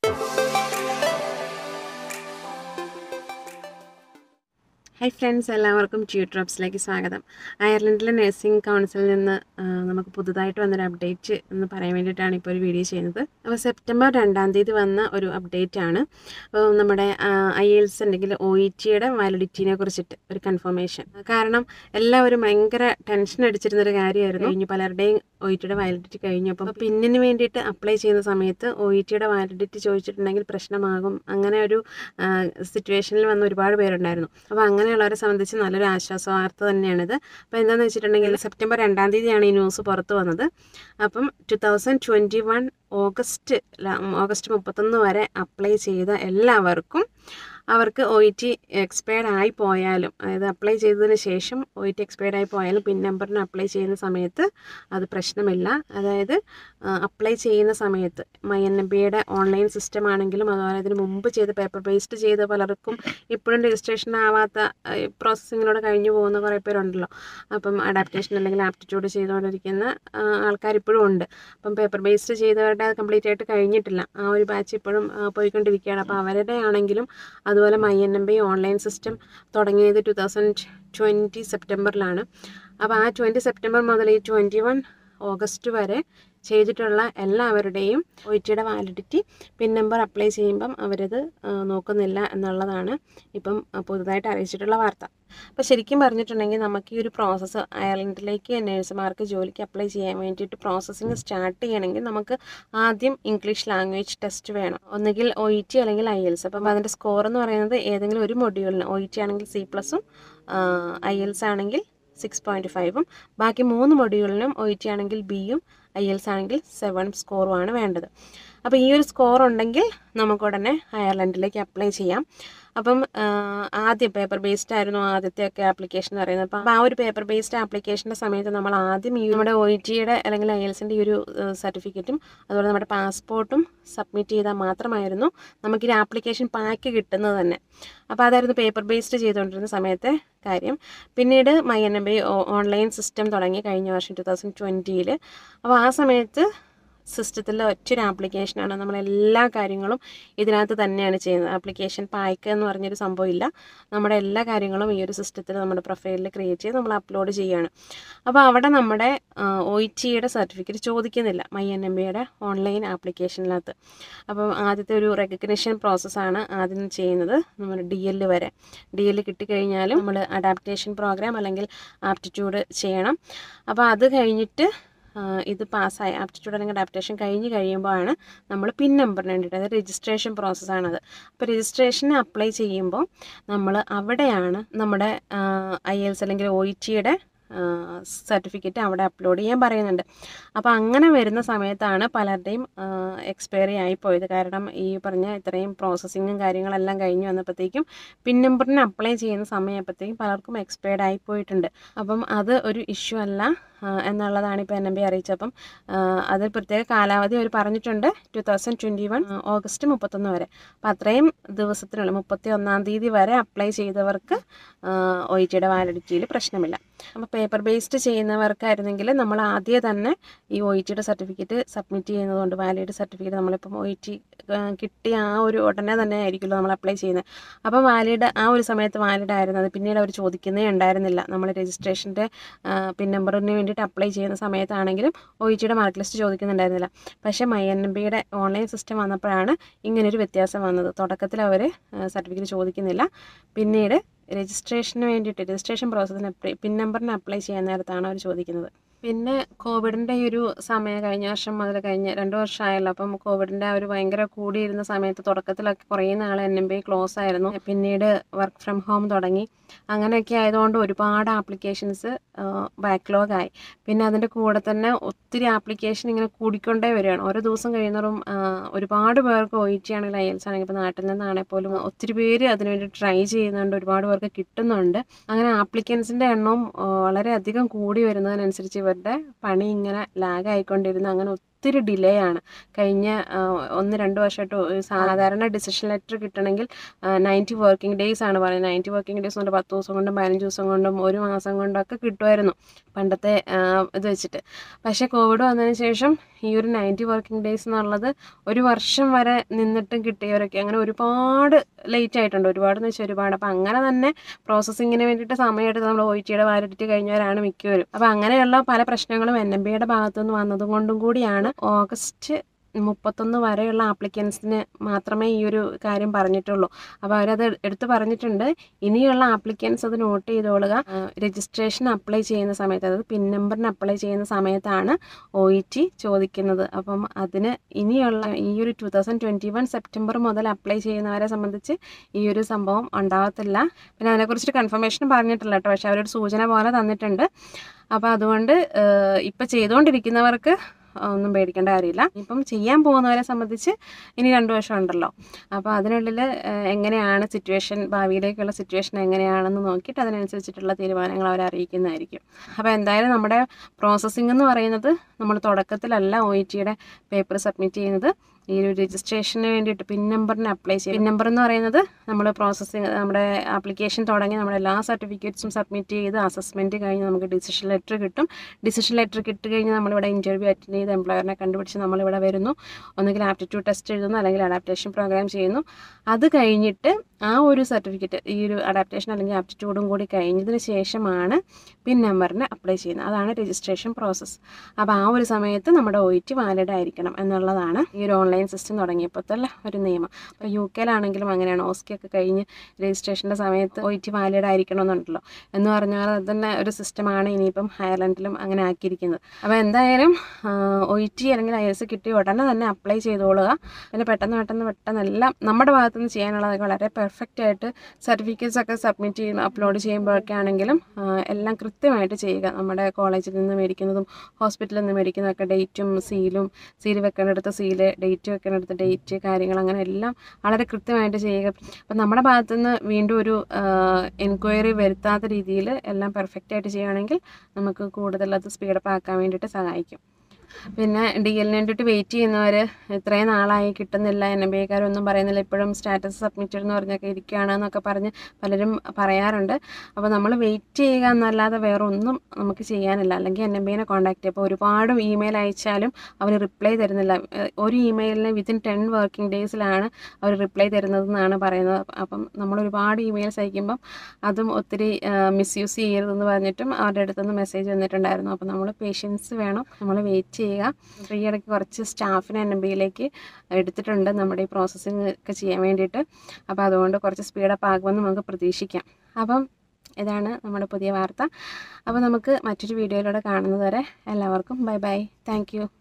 hi friends എല്ലാവർക്കും ട്യൂട്രോപ്സിലേക്ക് സ്വാഗതം അയർലൻഡിലെ nursing കൗൺസിലിൽ നിന്ന് ആ, നമുക്ക് പുതുതായിട്ട് വന്നൊരു അപ്ഡേറ്റ് എന്ന് പറയാൻ വേണ്ടിയിട്ടാണ് ഇപ്പോൾ ഒരു വീഡിയോ ചെയ്യുന്നത് അപ്പോൾ സെപ്റ്റംബർ രണ്ടാം തീയതി വന്ന ഒരു അപ്ഡേറ്റ് ആണ് അപ്പോൾ നമ്മുടെ ഐ എൽസ് ഉണ്ടെങ്കിൽ ഒ ഇ ടിയുടെ വാലിഡിറ്റിനെ കുറിച്ചിട്ട് ഒരു കൺഫർമേഷൻ കാരണം എല്ലാവരും ഭയങ്കര ടെൻഷൻ അടിച്ചിരുന്നൊരു കാര്യമായിരുന്നു കഴിഞ്ഞു പലരുടെയും ഒ ഇ ടിയുടെ വാലിഡിറ്റി കഴിഞ്ഞു അപ്പം പിന്നിന് വേണ്ടിയിട്ട് അപ്ലൈ ചെയ്യുന്ന സമയത്ത് ഒ ഇ ടിയുടെ വാലിഡിറ്റി ചോദിച്ചിട്ടുണ്ടെങ്കിൽ പ്രശ്നമാകും അങ്ങനെ ഒരു സിറ്റുവേഷനിൽ വന്ന ഒരുപാട് പേരുണ്ടായിരുന്നു അപ്പോൾ അങ്ങനെയുള്ളവരെ സംബന്ധിച്ച് നല്ലൊരു ആശ്വാസ വാർത്ത തന്നെയാണിത് അപ്പോൾ എന്താണെന്ന് വെച്ചിട്ടുണ്ടെങ്കിൽ സെപ്റ്റംബർ രണ്ടാം തീയതിയാണ് ഈ ന്യൂസ് പുറത്ത് വന്നത് അപ്പം two thousand twenty one August ല- ഓഗസ്റ്റ് മുപ്പത്തൊന്ന് വരെ അപ്ലൈ ചെയ്ത എല്ലാവർക്കും അവർക്ക് ഒ ഇ ടി എക്സ്പയർഡ് ആയി പോയാലും അതായത് അപ്ലൈ ചെയ്തതിന് ശേഷം ഒ ഇ ടി എക്സ്പയർഡ് ആയി പോയാലും പിൻ നമ്പറിന് അപ്ലൈ ചെയ്യുന്ന സമയത്ത് അത് പ്രശ്നമില്ല അതായത് അപ്ലൈ ചെയ്യുന്ന സമയത്ത് മൈ എൻ എം ബിയുടെ ഓൺലൈൻ സിസ്റ്റം ആണെങ്കിലും അതുപോലെ അതിന് മുമ്പ് ചെയ്ത് പേപ്പർ ബേസ്ഡ് ചെയ്ത പലർക്കും ഇപ്പോഴും രജിസ്ട്രേഷൻ ആവാത്ത പ്രോസസ്സിങ്ങിലൂടെ കഴിഞ്ഞു പോകുന്ന കുറേ പേരുണ്ടല്ലോ അപ്പം അഡാപ്റ്റേഷൻ അല്ലെങ്കിൽ ആപ്റ്റിറ്റ്യൂഡ് ചെയ്തുകൊണ്ടിരിക്കുന്ന ആ, ആൾക്കാർ ഇപ്പോഴും ഉണ്ട് അപ്പം പേപ്പർ ബേസ്ഡ് ചെയ്തവരുടെ കംപ്ലീറ്റ് ആയിട്ട് കഴിഞ്ഞിട്ടില്ല ആ ഒരു ബാച്ച് ഇപ്പോഴും ആ, പോയിക്കൊണ്ടിരിക്കുകയാണ് അപ്പോൾ അവരുടെ ആണെങ്കിലും അതുപോലെ my N M B online system തുടങ്ങിയത് ടു തൗസൻഡ് ട്വൻറ്റി സെപ്റ്റംബറിലാണ് അപ്പോൾ ആ ട്വൻറ്റി സെപ്റ്റംബർ മുതൽ ഈ ട്വൻറ്റി വൺ ഓഗസ്റ്റ് വരെ ചെയ്തിട്ടുള്ള എല്ലാവരുടെയും ഒ ടിയുടെ വാലിഡിറ്റി പിൻ നമ്പർ അപ്ലൈ ചെയ്യുമ്പം അവരത് ആ, നോക്കുന്നില്ല എന്നുള്ളതാണ് ഇപ്പം ആ, പുതുതായിട്ട് അറിയിച്ചിട്ടുള്ള വാർത്ത അപ്പോൾ ശരിക്കും പറഞ്ഞിട്ടുണ്ടെങ്കിൽ നമുക്ക് ഈ ഒരു പ്രോസസ്സ് അയർലൻഡിലേക്ക് നേഴ്സുമാർക്ക് ജോലിക്ക് അപ്ലൈ ചെയ്യാൻ വേണ്ടിയിട്ട് പ്രോസസ്സിങ് സ്റ്റാർട്ട് ചെയ്യണമെങ്കിൽ നമുക്ക് ആദ്യം ഇംഗ്ലീഷ് ലാംഗ്വേജ് ടെസ്റ്റ് വേണം ഒന്നുകിൽ ഒ ഇ ടി അല്ലെങ്കിൽ ഐ എൽസ് അപ്പം അതിൻ്റെ സ്കോർ എന്ന് പറയുന്നത് ഏതെങ്കിലും ഒരു മൊഡ്യൂളിന് ഒ ഇ ടി ആണെങ്കിൽ സി പ്ലസും ഐ എൽസ് ആണെങ്കിൽ സിക്സ് പോയിൻറ്റ് ഫൈവും ബാക്കി മൂന്ന് മൊഡ്യൂളിനും ഒ ഇ ടി ആണെങ്കിൽ ബിയും ഐ എൽസ് ആണെങ്കിൽ സെവൻ സ്കോറുമാണ് വേണ്ടത് അപ്പോൾ ഈ ഒരു സ്കോർ ഉണ്ടെങ്കിൽ നമുക്ക് ഉടനെ അയർലൻഡിലേക്ക് അപ്ലൈ ചെയ്യാം അപ്പം ആ, ആദ്യം പേപ്പർ ബേസ്ഡ് ആയിരുന്നു ആദ്യത്തെ ഒക്കെ ആപ്ലിക്കേഷൻ എന്ന് പറയുന്നത് അപ്പം ആ ഒരു പേപ്പർ ബേസ്ഡ് ആപ്ലിക്കേഷൻ്റെ സമയത്ത് നമ്മൾ ആദ്യം ഈ നമ്മുടെ ഒ ഇ ടിയുടെ അല്ലെങ്കിൽ ഐ എൽസിൻ്റെ ഈ ഒരു സർട്ടിഫിക്കറ്റും അതുപോലെ നമ്മുടെ പാസ്പോർട്ടും സബ്മിറ്റ് ചെയ്താൽ മാത്രമായിരുന്നു നമുക്ക് ഈ ആപ്ലിക്കേഷൻ പാക്ക് കിട്ടുന്നത് തന്നെ അപ്പോൾ അതായിരുന്നു പേപ്പർ ബേസ്ഡ് ചെയ്തുകൊണ്ടിരുന്ന സമയത്തെ കാര്യം പിന്നീട് my N M B online system തുടങ്ങി കഴിഞ്ഞ വർഷം ടു തൗസൻഡ് ട്വൻറ്റിയിൽ അപ്പോൾ ആ സമയത്ത് സിസ്റ്റത്തിൽ ഒറ്റൊരു ആപ്ലിക്കേഷനാണ് നമ്മൾ എല്ലാ കാര്യങ്ങളും ഇതിനകത്ത് തന്നെയാണ് ചെയ്യുന്നത് ആപ്ലിക്കേഷൻ പായ്ക്ക് എന്ന് പറഞ്ഞൊരു സംഭവമില്ല നമ്മുടെ എല്ലാ കാര്യങ്ങളും ഈ ഒരു സിസ്റ്റത്തിൽ നമ്മുടെ പ്രൊഫൈലിൽ ക്രിയേറ്റ് ചെയ്ത് നമ്മൾ അപ്ലോഡ് ചെയ്യുകയാണ് അപ്പോൾ അവിടെ നമ്മുടെ ഒ ഇ ടിയുടെ സർട്ടിഫിക്കറ്റ് ചോദിക്കുന്നില്ല മൈ എൻ എം ബിയുടെ ഓൺലൈൻ ആപ്ലിക്കേഷനിനകത്ത് അപ്പം ആദ്യത്തെ ഒരു റെക്കഗ്നിഷൻ പ്രോസസ്സാണ് ആദ്യം ചെയ്യുന്നത് നമ്മൾ ഡി എൽ വരെ ഡി എൽ കിട്ടിക്കഴിഞ്ഞാലും നമ്മൾ അഡാപ്റ്റേഷൻ പ്രോഗ്രാം അല്ലെങ്കിൽ ആപ്റ്റിറ്റ്യൂഡ് ചെയ്യണം അപ്പോൾ അത് കഴിഞ്ഞിട്ട് ആ, ഇത് പാസ്സായി ആപ്റ്റിറ്റ്യൂഡ് അല്ലെങ്കിൽ അഡാപ്റ്റേഷൻ കഴിഞ്ഞ് കഴിയുമ്പോഴാണ് നമ്മൾ പിൻ നമ്പറിന് വേണ്ടിയിട്ട് അതായത് രജിസ്ട്രേഷൻ പ്രോസസ്സാണത് അപ്പോൾ രജിസ്ട്രേഷന് അപ്ലൈ ചെയ്യുമ്പോൾ നമ്മൾ അവിടെയാണ് നമ്മുടെ ഐ എൽസ് അല്ലെങ്കിൽ ഒ ഇ ടിയുടെ സർട്ടിഫിക്കറ്റ് അവിടെ അപ്ലോഡ് ചെയ്യാൻ പറയുന്നുണ്ട് അപ്പോൾ അങ്ങനെ വരുന്ന സമയത്താണ് പലരുടെയും എക്സ്പയറി ആയിപ്പോയത് കാരണം ഈ പറഞ്ഞ ഇത്രയും പ്രോസസ്സിങ്ങും കാര്യങ്ങളെല്ലാം കഴിഞ്ഞ് വന്നപ്പോഴത്തേക്കും പിൻ നമ്പറിന് അപ്ലൈ ചെയ്യുന്ന സമയപ്പോഴത്തേക്കും പലർക്കും എക്സ്പയർഡ് ആയിപ്പോയിട്ടുണ്ട് അപ്പം അത് ഒരു ഇഷ്യൂ അല്ല ആ, എന്നുള്ളതാണ് ഇപ്പോൾ എൻ എം ബി അറിയിച്ചപ്പം ആ, അത് പ്രത്യേക കാലാവധി അവർ പറഞ്ഞിട്ടുണ്ട് two thousand twenty one August മുപ്പത്തൊന്ന് വരെ അപ്പം അത്രയും ദിവസത്തിനുള്ളിൽ മുപ്പത്തി ഒന്നാം തീയതി വരെ അപ്ലൈ ചെയ്തവർക്ക് ഒ ഇ ടിയുടെ വാലിഡിറ്റിയിൽ പ്രശ്നമില്ല അപ്പോൾ പേപ്പർ ബേസ്ഡ് ചെയ്യുന്നവർക്കായിരുന്നെങ്കിൽ നമ്മൾ ആദ്യം തന്നെ ഈ ഒ ഇ ടിയുടെ സർട്ടിഫിക്കറ്റ് സബ്മിറ്റ് ചെയ്യുന്നതുകൊണ്ട് വാലിഡ് സർട്ടിഫിക്കറ്റ് നമ്മളിപ്പം ഒ ഇ ടി കിട്ടിയ ആ ഒരു ഉടനെ തന്നെ ആയിരിക്കുമല്ലോ നമ്മൾ അപ്ലൈ ചെയ്യുന്നത് അപ്പോൾ വാലിഡ് ആ ഒരു സമയത്ത് വാലിഡ് ആയിരുന്നത് പിന്നീട് അവർ ചോദിക്കുന്നേ ഉണ്ടായിരുന്നില്ല നമ്മൾ രജിസ്ട്രേഷൻ്റെ പിൻ നമ്പറിന് വേണ്ടിയിട്ട് അപ്ലൈ ചെയ്യുന്ന സമയത്താണെങ്കിലും ഒ ഇ ടിയുടെ മാർക്ക് ലിസ്റ്റ് ചോദിക്കുന്നുണ്ടായിരുന്നില്ല പക്ഷേ മൈ എൻ എം ബിയുടെ ഓൺലൈൻ സിസ്റ്റം വന്നപ്പോഴാണ് ഇങ്ങനൊരു വ്യത്യാസം വന്നത് തുടക്കത്തിൽ അവർ സർട്ടിഫിക്കറ്റ് ചോദിക്കുന്നില്ല പിന്നീട് രജിസ്ട്രേഷന് വേണ്ടിയിട്ട് രജിസ്ട്രേഷൻ പ്രോസസ്സിന് പിൻ നമ്പറിന് അപ്ലൈ ചെയ്യാൻ നേരത്താണ് അവർ ചോദിക്കുന്നത് പിന്നെ കോവിഡിൻ്റെ ഈ ഒരു സമയം കഴിഞ്ഞ വർഷം മുതൽ കഴിഞ്ഞ രണ്ട് വർഷമായല്ലോ അപ്പം കോവിഡിൻ്റെ ആ ഒരു ഭയങ്കര കൂടിയിരുന്ന സമയത്ത് തുടക്കത്തിലൊക്കെ കുറേ നാൾ എൻ എം ബി ക്ലോസ് ആയിരുന്നു പിന്നീട് വർക്ക് ഫ്രം ഹോം തുടങ്ങി അങ്ങനെയൊക്കെ ആയതുകൊണ്ട് ഒരുപാട് ആപ്ലിക്കേഷൻസ് ബാക്ക്ലോഗ് ആയി പിന്നെ അതിൻ്റെ കൂടെ തന്നെ ഒത്തിരി ആപ്ലിക്കേഷൻ ഇങ്ങനെ കൂടിക്കൊണ്ടേ വരികയാണ് ഓരോ ദിവസം കഴിയുന്നതും ആ, ഒരുപാട് പേർക്ക് ഒ ഇ ടി ആണെങ്കിൽ ഐ എൽസ് ആണെങ്കിൽ ഇപ്പോൾ നാട്ടിൽ നിന്നാണെങ്കിൽ പോലും ഒത്തിരി പേര് അതിനുവേണ്ടി ട്രൈ ചെയ്യുന്നുണ്ട് ഒരുപാട് പേർക്ക് കിട്ടുന്നുണ്ട് അങ്ങനെ ആപ്ലിക്കൻസിൻ്റെ എണ്ണവും ആ, വളരെയധികം കൂടി വരുന്നതിനനുസരിച്ച് ഇവരുടെ പണി ഇങ്ങനെ ലാഗ് ആയിക്കൊണ്ടിരുന്നു അങ്ങനെ ഒത്തിരി ഡിലേ ആണ് കഴിഞ്ഞ ആ, ഒന്ന് രണ്ട് വർഷമായിട്ട് ഒരു സാധാരണ ഡിസിഷൻ ലെറ്റർ കിട്ടണമെങ്കിൽ നയൻറ്റി വർക്കിംഗ് ഡേയ്സ് ആണ് പറയുന്നത് നയൻറ്റി വർക്കിംഗ് ഡേയ്സ് കൊണ്ട് പത്ത് ദിവസം കൊണ്ടും പതിനഞ്ച് ദിവസം കൊണ്ടും ഒരു മാസം കൊണ്ടും ഒക്കെ കിട്ടുമായിരുന്നു പണ്ടത്തെ ആ, ഇത് വെച്ചിട്ട് പക്ഷേ കോവിഡ് വന്നതിന് ശേഷം ഈ ഒരു നയൻറ്റി വർക്കിംഗ് ഡേയ്സ് എന്നുള്ളത് ഒരു വർഷം വരെ നിന്നിട്ടും കിട്ടിയവരൊക്കെ അങ്ങനെ ഒരുപാട് ലേറ്റ് ആയിട്ടുണ്ട് ഒരുപാട് എന്ന് വെച്ചാൽ ഒരുപാട് അപ്പം അങ്ങനെ തന്നെ പ്രോസസ്സിങ്ങിന് വേണ്ടിയിട്ട് സമയമെടുത്ത് നമ്മൾ ഒ ടിയുടെ വാലിഡിറ്റി കഴിഞ്ഞവരാണ് മിക്കവരും അപ്പം അങ്ങനെയുള്ള പല പ്രശ്നങ്ങളും എൻ എം ബിയുടെ ഭാഗത്തുനിന്ന് വന്നതും കൊണ്ടും കൂടിയാണ് ഓഗസ്റ്റ് മുപ്പത്തൊന്ന് വരെയുള്ള ആപ്ലിക്കൻസിന് മാത്രമേ ഈ ഒരു കാര്യം പറഞ്ഞിട്ടുള്ളൂ അപ്പോൾ അവരത് എടുത്തു പറഞ്ഞിട്ടുണ്ട് ഇനിയുള്ള ആപ്ലിക്കൻസ് അത് നോട്ട് ചെയ്തോളുക രജിസ്ട്രേഷൻ അപ്ലൈ ചെയ്യുന്ന സമയത്ത് അതായത് പിൻ നമ്പറിന് അപ്ലൈ ചെയ്യുന്ന സമയത്താണ് ഒ ഇ ടി ചോദിക്കുന്നത് അപ്പം അതിന് ഇനിയുള്ള ഈ ഒരു two thousand twenty one September മുതൽ അപ്ലൈ ചെയ്യുന്നവരെ സംബന്ധിച്ച് ഈ ഒരു സംഭവം ഉണ്ടാകത്തില്ല പിന്നെ അതിനെക്കുറിച്ചിട്ട് കൺഫർമേഷൻ പറഞ്ഞിട്ടില്ല കേട്ടോ പക്ഷേ അവരൊരു സൂചന പോലെ തന്നിട്ടുണ്ട് അപ്പോൾ അതുകൊണ്ട് ഇപ്പം ചെയ്തുകൊണ്ടിരിക്കുന്നവർക്ക് ഒന്നും പേടിക്കേണ്ട കാര്യമില്ല ഇപ്പം ചെയ്യാൻ പോകുന്നവരെ സംബന്ധിച്ച് ഇനി രണ്ട് വർഷം ഉണ്ടല്ലോ അപ്പോൾ അതിനുള്ളിൽ എങ്ങനെയാണ് സിറ്റുവേഷൻ ഭാവിയിലേക്കുള്ള സിറ്റുവേഷൻ എങ്ങനെയാണെന്ന് നോക്കിയിട്ട് അതിനനുസരിച്ചിട്ടുള്ള തീരുമാനങ്ങൾ അവരെ അറിയിക്കുന്നതായിരിക്കും അപ്പോൾ എന്തായാലും നമ്മുടെ പ്രോസസ്സിംഗ് എന്ന് പറയുന്നത് നമ്മൾ തുടക്കത്തിലല്ല ഒ ഇ ടിയുടെ പേപ്പർ സബ്മിറ്റ് ചെയ്യുന്നത് ഈ ഒരു രജിസ്ട്രേഷന് വേണ്ടിയിട്ട് പിൻ നമ്പറിന് അപ്ലൈ ചെയ്യും പിൻ നമ്പർ എന്ന് പറയുന്നത് നമ്മൾ പ്രോസസ്സിങ് നമ്മുടെ ആപ്ലിക്കേഷൻ തുടങ്ങി നമ്മുടെ എല്ലാ സർട്ടിഫിക്കറ്റ്സും സബ്മിറ്റ് ചെയ്ത് അസസ്മെൻറ്റ് കഴിഞ്ഞ് നമുക്ക് ഡിസിഷൻ ലെറ്റർ കിട്ടും ഡിസിഷൻ ലെറ്റർ കിട്ടി കഴിഞ്ഞ് നമ്മളിവിടെ ഇൻ്റർവ്യൂ അറ്റൻഡ് ചെയ്ത് എംപ്ലോയറിനെ കണ്ടുപിടിച്ച് നമ്മളിവിടെ വരുന്നു ഒന്നുകിൽ ആപ്റ്റിറ്റ്യൂഡ് ടെസ്റ്റ് എഴുതുന്നു അല്ലെങ്കിൽ അഡാപ്റ്റേഷൻ പ്രോഗ്രാം ചെയ്യുന്നു അത് കഴിഞ്ഞിട്ട് ആ ഒരു സർട്ടിഫിക്കറ്റ് ഈ ഒരു അഡാപ്റ്റേഷൻ അല്ലെങ്കിൽ ആപ്റ്റിറ്റ്യൂഡും കൂടി കഴിഞ്ഞതിന് ശേഷമാണ് പിൻ നമ്പറിന് അപ്ലൈ ചെയ്യുന്നത് അതാണ് രജിസ്ട്രേഷൻ പ്രോസസ്സ് അപ്പോൾ ആ ഒരു സമയത്ത് നമ്മുടെ ഒ ടി വാലിഡ് ആയിരിക്കണം എന്നുള്ളതാണ് ഈ ഒരു ഓൺലൈൻ സിസ്റ്റം തുടങ്ങിയപ്പോഴത്തെ ഒരു നിയമം അപ്പോൾ യു കെയിലാണെങ്കിലും അങ്ങനെയാണ് ഓസ്കി ഒക്കെ കഴിഞ്ഞ് രജിസ്ട്രേഷൻ്റെ സമയത്ത് ഒ ടി വാലിഡ് ആയിരിക്കണം എന്നുണ്ടല്ലോ എന്ന് പറഞ്ഞാൽ അത് തന്നെ ഒരു സിസ്റ്റമാണ് ഇനിയിപ്പം അയർലൻഡിലും അങ്ങനെ ആക്കിയിരിക്കുന്നത് അപ്പോൾ എന്തായാലും ഒ ടി അല്ലെങ്കിൽ ഐ എസ് കിട്ടി ഉടനെ തന്നെ അപ്ലൈ ചെയ്തോളുക പിന്നെ പെട്ടെന്ന് പെട്ടെന്ന് പെട്ടെന്ന് എല്ലാം നമ്മുടെ ഭാഗത്തുനിന്ന് ചെയ്യാനുള്ളതൊക്കെ വളരെ പെർഫെക്റ്റ് ആയിട്ട് സർട്ടിഫിക്കറ്റ്സ് ഒക്കെ സബ്മിറ്റ് ചെയ്യുന്ന അപ്ലോഡ് ചെയ്യുമ്പോഴൊക്കെ ആണെങ്കിലും ആ, എല്ലാം കൃത്യമായിട്ട് ചെയ്യുക നമ്മുടെ കോളേജിൽ നിന്ന് മേടിക്കുന്നതും ഹോസ്പിറ്റലിൽ നിന്ന് മേടിക്കുന്നതൊക്കെ ഡേറ്റും സീലും സീൽ വെക്കേണ്ടടുത്ത് സീല് ഡേറ്റ് വെക്കേണ്ടടുത്ത് ഡേറ്റ് കാര്യങ്ങൾ അങ്ങനെ എല്ലാം വളരെ കൃത്യമായിട്ട് ചെയ്യുക അപ്പം നമ്മുടെ ഭാഗത്തുനിന്ന് വീണ്ടും ഒരു എൻക്വയറി വരുത്താത്ത രീതിയിൽ എല്ലാം പെർഫെക്റ്റ് ആയിട്ട് ചെയ്യുകയാണെങ്കിൽ നമുക്ക് കൂടുതൽ അത് സ്പീഡപ്പ് ആക്കാൻ വേണ്ടിയിട്ട് സഹായിക്കും പിന്നെ ഡി എല്ലിന് വേണ്ടിയിട്ട് വെയിറ്റ് ചെയ്യുന്നവർ ഇത്രയും നാളായി കിട്ടുന്നില്ല എൻ എം ബി ഒന്നും പറയുന്നില്ല ഇപ്പോഴും സ്റ്റാറ്റസ് സബ്മിറ്റഡ് എന്ന് പറഞ്ഞൊക്കെ ഇരിക്കുകയാണ് എന്നൊക്കെ പറഞ്ഞ് പലരും പറയാറുണ്ട് അപ്പോൾ നമ്മൾ വെയിറ്റ് ചെയ്യുക എന്നല്ലാതെ വേറെ ഒന്നും നമുക്ക് ചെയ്യാനില്ല അല്ലെങ്കിൽ എൻ എം ബിനെ കോൺടാക്ട് ചെയ്യുക അപ്പോൾ ഒരുപാട് ഇമെയിൽ അയച്ചാലും അവർ റിപ്ലൈ തരുന്നില്ല ഏഹ് ഒരു ഇമെയിലിന് വിത്തിൻ ടെൻ വർക്കിംഗ് ഡേയ്സിലാണ് അവർ റിപ്ലൈ തരുന്നതെന്നാണ് പറയുന്നത് അപ്പം നമ്മൾ ഒരുപാട് ഇമെയിൽസ് അയക്കുമ്പം അതും ഒത്തിരി മിസ്യൂസ് ചെയ്യരുതെന്ന് പറഞ്ഞിട്ടും അവരുടെ അടുത്തുനിന്ന് മെസ്സേജ് വന്നിട്ടുണ്ടായിരുന്നു അപ്പോൾ നമ്മൾ പേഷ്യൻസ് വേണം നമ്മൾ വെയിറ്റ് ചെയ്യുക അപ്പോൾ ഈ ഇടയ്ക്ക് കുറച്ച് സ്റ്റാഫിനെ എൻ എം ബിയിലേക്ക് എടുത്തിട്ടുണ്ട് നമ്മുടെ ഈ പ്രോസസ്സിങ് ഒക്കെ ചെയ്യാൻ വേണ്ടിയിട്ട് അപ്പോൾ അതുകൊണ്ട് കുറച്ച് സ്പീഡപ്പ് ആകുമെന്ന് നമുക്ക് പ്രതീക്ഷിക്കാം അപ്പം ഇതാണ് നമ്മുടെ പുതിയ വാർത്ത അപ്പോൾ നമുക്ക് മറ്റൊരു വീഡിയോയിലൂടെ കാണുന്നത് വരെ എല്ലാവർക്കും ബൈ ബൈ താങ്ക് യു